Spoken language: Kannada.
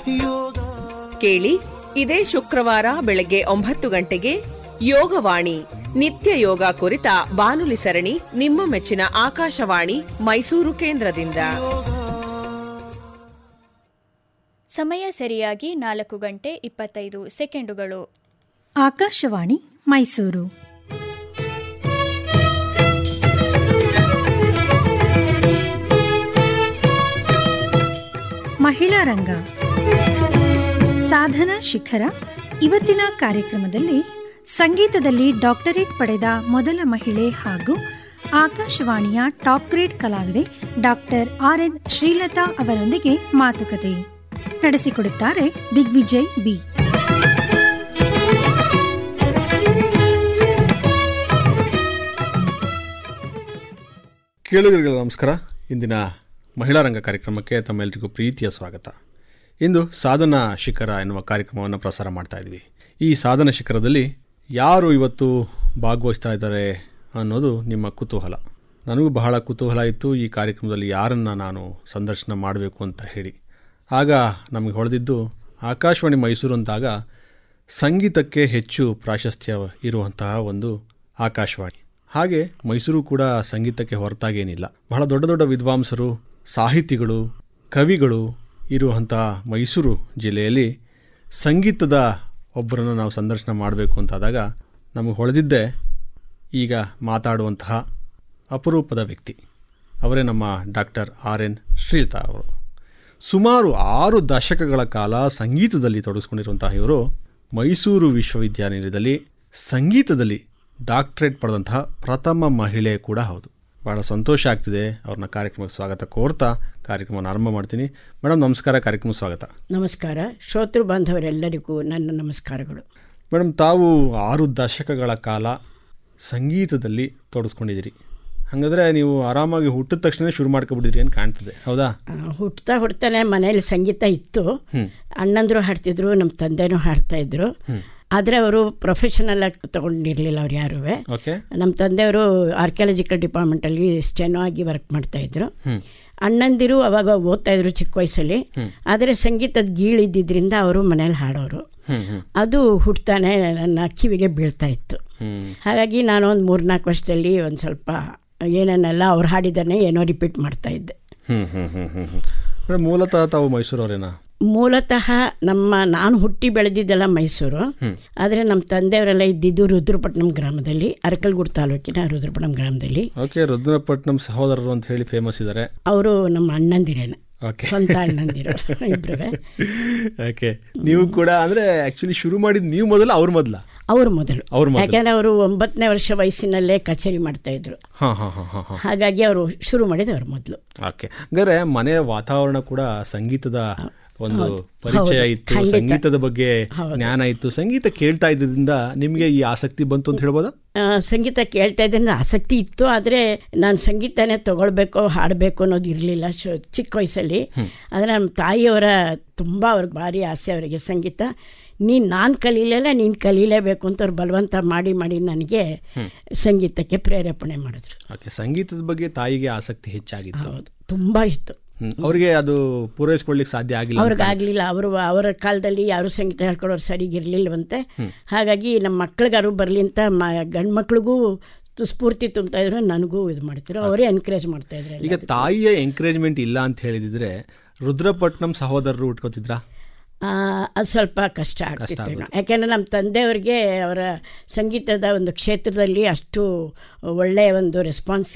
ಕೇಳಿ ಇದೇ ಶುಕ್ರವಾರ ಬೆಳಗ್ಗೆ ಒಂಬತ್ತು ಗಂಟೆಗೆ ಯೋಗವಾಣಿ ನಿತ್ಯ ಯೋಗ ಕುರಿತ ಬಾನುಲಿ ಸರಣಿ ನಿಮ್ಮ ಮೆಚ್ಚಿನ ಆಕಾಶವಾಣಿ ಮೈಸೂರು ಕೇಂದ್ರದಿಂದ ಸಮಯ ಸರಿಯಾಗಿ ನಾಲ್ಕು ಗಂಟೆ ಇಪ್ಪತ್ತೈದು ಸೆಕೆಂಡುಗಳು ಆಕಾಶವಾಣಿ ಮೈಸೂರು ಮಹಿಳಾ ರಂಗ ಸಾಧನಾ ಶಿಖರ ಇವತ್ತಿನ ಕಾರ್ಯಕ್ರಮದಲ್ಲಿ ಸಂಗೀತದಲ್ಲಿ ಡಾಕ್ಟರೇಟ್ ಪಡೆದ ಮೊದಲ ಮಹಿಳೆ ಹಾಗೂ ಆಕಾಶವಾಣಿಯ ಟಾಪ್ ಗ್ರೇಡ್ ಕಲಾವಿದೆ ಡಾಕ್ಟರ್ ಆರ್ ಎನ್ ಶ್ರೀಲತಾ ಅವರೊಂದಿಗೆ ಮಾತುಕತೆ ನಡೆಸಿಕೊಡುತ್ತಾರೆ ದಿಗ್ವಿಜಯ್ ಬಿ ಕೇಳುಗರಿಗೆ ನಮಸ್ಕಾರ ಇಂದಿನ ಮಹಿಳಾ ರಂಗ ಕಾರ್ಯಕ್ರಮಕ್ಕೆ ತಮ್ಮೆಲ್ಲರಿಗೂ ಪ್ರೀತಿಯ ಸ್ವಾಗತ ಇಂದು ಸಾಧನಾ ಶಿಖರ ಎನ್ನುವ ಕಾರ್ಯಕ್ರಮವನ್ನು ಪ್ರಸಾರ ಮಾಡ್ತಾ ಇದ್ವಿ ಈ ಸಾಧನ ಶಿಖರದಲ್ಲಿ ಯಾರು ಇವತ್ತು ಭಾಗವಹಿಸ್ತಾ ಇದ್ದಾರೆ ಅನ್ನೋದು ನಿಮ್ಮ ಕುತೂಹಲ ನನಗೂ ಬಹಳ ಕುತೂಹಲ ಇತ್ತು ಈ ಕಾರ್ಯಕ್ರಮದಲ್ಲಿ ಯಾರನ್ನು ನಾನು ಸಂದರ್ಶನ ಮಾಡಬೇಕು ಅಂತ ಹೇಳಿ ಆಗ ನಮಗೆ ಹೊಳೆದಿದ್ದು ಆಕಾಶವಾಣಿ ಮೈಸೂರು ಅಂತಾಗ ಸಂಗೀತಕ್ಕೆ ಹೆಚ್ಚು ಪ್ರಾಶಸ್ತ್ಯ ಇರುವಂತಹ ಒಂದು ಆಕಾಶವಾಣಿ ಹಾಗೆ ಮೈಸೂರು ಕೂಡ ಸಂಗೀತಕ್ಕೆ ಹೊರತಾಗೇನಿಲ್ಲ ಬಹಳ ದೊಡ್ಡ ದೊಡ್ಡ ವಿದ್ವಾಂಸರು ಸಾಹಿತಿಗಳು ಕವಿಗಳು ಇರುವಂತಹ ಮೈಸೂರು ಜಿಲ್ಲೆಯಲ್ಲಿ ಸಂಗೀತದ ಒಬ್ಬರನ್ನು ನಾವು ಸಂದರ್ಶನ ಮಾಡಬೇಕು ಅಂತಾದಾಗ ನಮಗೆ ಹೊಳೆದಿದ್ದೇ ಈಗ ಮಾತಾಡುವಂತಹ ಅಪರೂಪದ ವ್ಯಕ್ತಿ ಅವರೇ ನಮ್ಮ ಡಾಕ್ಟರ್ ಆರ್ ಎನ್ ಶ್ರೀಲತಾ ಅವರು ಸುಮಾರು ಆರು ದಶಕಗಳ ಕಾಲ ಸಂಗೀತದಲ್ಲಿ ತೊಡಗಿಸ್ಕೊಂಡಿರುವಂತಹ ಇವರು ಮೈಸೂರು ವಿಶ್ವವಿದ್ಯಾನಿಲಯದಲ್ಲಿ ಸಂಗೀತದಲ್ಲಿ ಡಾಕ್ಟರೇಟ್ ಪಡೆದಂತಹ ಪ್ರಥಮ ಮಹಿಳೆ ಕೂಡ ಹೌದು ಭಾಳ ಸಂತೋಷ ಆಗ್ತಿದೆ ಅವ್ರನ್ನ ಕಾರ್ಯಕ್ರಮಕ್ಕೆ ಸ್ವಾಗತ ಕೋರ್ತಾ ಕಾರ್ಯಕ್ರಮವನ್ನು ಆರಂಭ ಮಾಡ್ತೀನಿ ಮೇಡಮ್ ನಮಸ್ಕಾರ ಕಾರ್ಯಕ್ರಮ ಸ್ವಾಗತ ನಮಸ್ಕಾರ ಶ್ರೋತೃ ಬಾಂಧವರೆಲ್ಲರಿಗೂ ನನ್ನ ನಮಸ್ಕಾರಗಳು ಮೇಡಮ್ ತಾವು ಆರು ದಶಕಗಳ ಕಾಲ ಸಂಗೀತದಲ್ಲಿ ತೊಡಗಿಸ್ಕೊಂಡಿದ್ದೀರಿ ಹಾಗಾದರೆ ನೀವು ಆರಾಮಾಗಿ ಹುಟ್ಟಿದ ತಕ್ಷಣ ಶುರು ಮಾಡ್ಕೊಬಿಟ್ಟಿದ್ರಿ ಅಂತ ಕಾಣ್ತದೆ ಹೌದಾ ಆ, ಹುಟ್ತಾ ಹುಡ್ತಾನೆ ಮನೇಲಿ ಸಂಗೀತ ಇತ್ತು ಅಣ್ಣಂದ್ರು ಹಾಡ್ತಿದ್ರು ನಮ್ಮ ತಂದೆನೂ ಹಾಡ್ತಾ ಇದ್ರು ಆದರೆ ಅವರು ಪ್ರೊಫೆಷನಲ್ ಆಗಿ ತಗೊಂಡಿರಲಿಲ್ಲ ಅವ್ರು ಯಾರೂ ಓಕೆ ನಮ್ಮ ತಂದೆಯವರು ಆರ್ಕಿಯಾಲಜಿಕಲ್ ಡಿಪಾರ್ಟ್ಮೆಂಟಲ್ಲಿ ಸ್ಟೆನೋ ಆಗಿ ವರ್ಕ್ ಮಾಡ್ತಾ ಇದ್ರು ಅಣ್ಣಂದಿರು ಅವಾಗ ಓದ್ತಾ ಇದ್ರು ಚಿಕ್ಕ ವಯಸ್ಸಲ್ಲಿ ಆದರೆ ಸಂಗೀತದ ಗೀಳಿದ್ದಿದ್ರಿಂದ ಅವರು ಮನೇಲಿ ಹಾಡೋರು ಅದು ಹುಟ್ತಾನೆ ನನ್ನ ಕಿವಿಗೆ ಬೀಳ್ತಾ ಇತ್ತು ಹಾಗಾಗಿ ನಾನು ಒಂದು ಮೂರ್ನಾಲ್ಕು ವರ್ಷದಲ್ಲಿ ಒಂದು ಸ್ವಲ್ಪ ಏನೇನೆಲ್ಲ ಅವ್ರು ಹಾಡಿದ್ದನ್ನೇ ಏನೋ ರಿಪೀಟ್ ಮಾಡ್ತಾ ಇದ್ದೆ ಹ್ಞೂ ಹ್ಞೂ ಹ್ಞೂ ಹ್ಞೂ ಹ್ಞೂ ಮೇಡಮ್ ಮೂಲತಃ ತಾವು ಮೈಸೂರವರೇನಾ ಮೂಲತಃ ನಮ್ಮ ನಾನು ಹುಟ್ಟಿ ಬೆಳೆದಿದ್ದೆಲ್ಲ ಮೈಸೂರು ಆದರೆ ನಮ್ಮ ತಂದೆಯವರೆಲ್ಲ ಇದ್ದಿದ್ದು ರುದ್ರಪಟ್ಟಣಂ ಗ್ರಾಮದಲ್ಲಿ ಅರಕಲ್ಗೂಡು ತಾಲೂಕಿನ ರುದ್ರಪಟ್ಟಣಂ ಗ್ರಾಮದಲ್ಲಿ ಓಕೆ ರುದ್ರಪಟ್ನಂ ಸಹೋದರರು ಅಂತ ಹೇಳಿ ಫೇಮಸ್ ಇದ್ದಾರೆ ಅವರು ನಮ್ಮ ಅಣ್ಣಂದಿರೇನೆ ಓಕೆ ಸ್ವಂತ ಅಣ್ಣಂದಿರು ಇಬ್ಬರೇ ಓಕೆ ನೀವು ಕೂಡ ಅಂದರೆ ಆ್ಯಕ್ಚುಲಿ ಶುರು ಮಾಡಿದ ನೀವು ಮೊದಲ ಅವ್ರ ಮೊದಲ ಅವರು ಮೊದಲು ಅವ್ರ ಮೊದಲು ಯಾಕೆಂದ್ರೆ ಅವರು ಒಂಬತ್ತನೇ ವರ್ಷ ವಯಸ್ಸಿನಲ್ಲೇ ಕಚೇರಿ ಮಾಡ್ತಾ ಇದ್ರು ಹಾಂ ಹಾಂ ಹಾಂ ಹಾಂ ಹಾಂ ಹಾಗಾಗಿ ಅವರು ಶುರು ಮಾಡಿದ್ದು ಅವ್ರು ಮೊದಲು ಓಕೆ ಹಂಗಾರೆ ಮನೆಯ ವಾತಾವರಣ ಕೂಡ ಸಂಗೀತದ ಒಂದು ಪರಿಚಯ ಇತ್ತು ಖಂಡಿತ. ಸಂಗೀತದ ಬಗ್ಗೆ ಜ್ಞಾನ ಇತ್ತು ಸಂಗೀತ ಕೇಳ್ತಾ ಇದ್ದರಿಂದ ನಿಮಗೆ ಈ ಆಸಕ್ತಿ ಬಂತು ಅಂತ ಹೇಳ್ಬೋದಾ ಆ, ಸಂಗೀತ ಕೇಳ್ತಾ ಇದ್ದರೆ ಆಸಕ್ತಿ ಇತ್ತು ಆದರೆ ನಾನು ಸಂಗೀತನೇ ತಗೊಳ್ಬೇಕು ಹಾಡಬೇಕು ಅನ್ನೋದು ಇರಲಿಲ್ಲ ಶು ಚಿಕ್ಕ ವಯಸ್ಸಲ್ಲಿ ಆದರೆ ನಮ್ಮ ತಾಯಿಯವರ ತುಂಬ ಅವ್ರಿಗೆ ಭಾರಿ ಆಸೆ ಅವರಿಗೆ ಸಂಗೀತ ನೀನು ನಾನು ಕಲೀಲಿಲ್ಲ ನೀನು ಕಲೀಲೇಬೇಕು ಅಂತ ಅವ್ರು ಬಲವಂತ ಮಾಡಿ ಮಾಡಿ ನನಗೆ ಸಂಗೀತಕ್ಕೆ ಪ್ರೇರೇಪಣೆ ಮಾಡಿದ್ರು ಓಕೆ ಸಂಗೀತದ ಬಗ್ಗೆ ತಾಯಿಗೆ ಆಸಕ್ತಿ ಹೆಚ್ಚಾಗಿತ್ತು ಹೌದು ತುಂಬ ಇತ್ತು ಹ್ಮ್. ಅವ್ರಿಗೆ ಅದು ಪೂರೈಸ್ಕೊಳ್ಳಿಕ್ಕೆ ಸಾಧ್ಯ ಆಗಿಲ್ಲ ಅಂತ ಅವ್ರಿಗೆ ಆಗಲಿಲ್ಲ ಅವರು ಅವರ ಕಾಲದಲ್ಲಿ ಯಾರು ಸಂಗೀತ ಹೇಳ್ಕೊಡೋರು ಸರಿಗಿರ್ಲಿಲ್ವಂತೆ ಹಾಗಾಗಿ ನಮ್ಮ ಮಕ್ಳಿಗಾರು ಬರಲಿ ಅಂತ ಮ ಗಂಡು ಮಕ್ಳಿಗೂ ತು- ಸ್ಫೂರ್ತಿ ತುಂಬ್ತಾ ಇದ್ರು ನನಗೂ ಇದು ಮಾಡ್ತಿದ್ರು ಅವರೇ ಎನ್ಕರೇಜ್ ಮಾಡ್ತಾ ಇದ್ರು ಈಗ ತಾಯಿಯ ಎಂಕರೇಜ್ಮೆಂಟ್ ಇಲ್ಲ ಅಂತ ಹೇಳಿದಿದ್ರೆ ರುದ್ರಪಟ್ನಂ ಸಹೋದರರು ಉಟ್ಕೋತಿದ್ರಾ ಆ, ಅದು ಸ್ವಲ್ಪ ಕಷ್ಟ ಆಗ್ತಿತ್ತು ಏನೋ. ಯಾಕೆಂದ್ರೆ ನಮ್ಮ ತಂದೆಯವರಿಗೆ ಅವರ ಸಂಗೀತದ ಒಂದು ಕ್ಷೇತ್ರದಲ್ಲಿ ಅಷ್ಟು ಒಳ್ಳೆಯ ಒಂದು ರೆಸ್ಪಾನ್ಸ್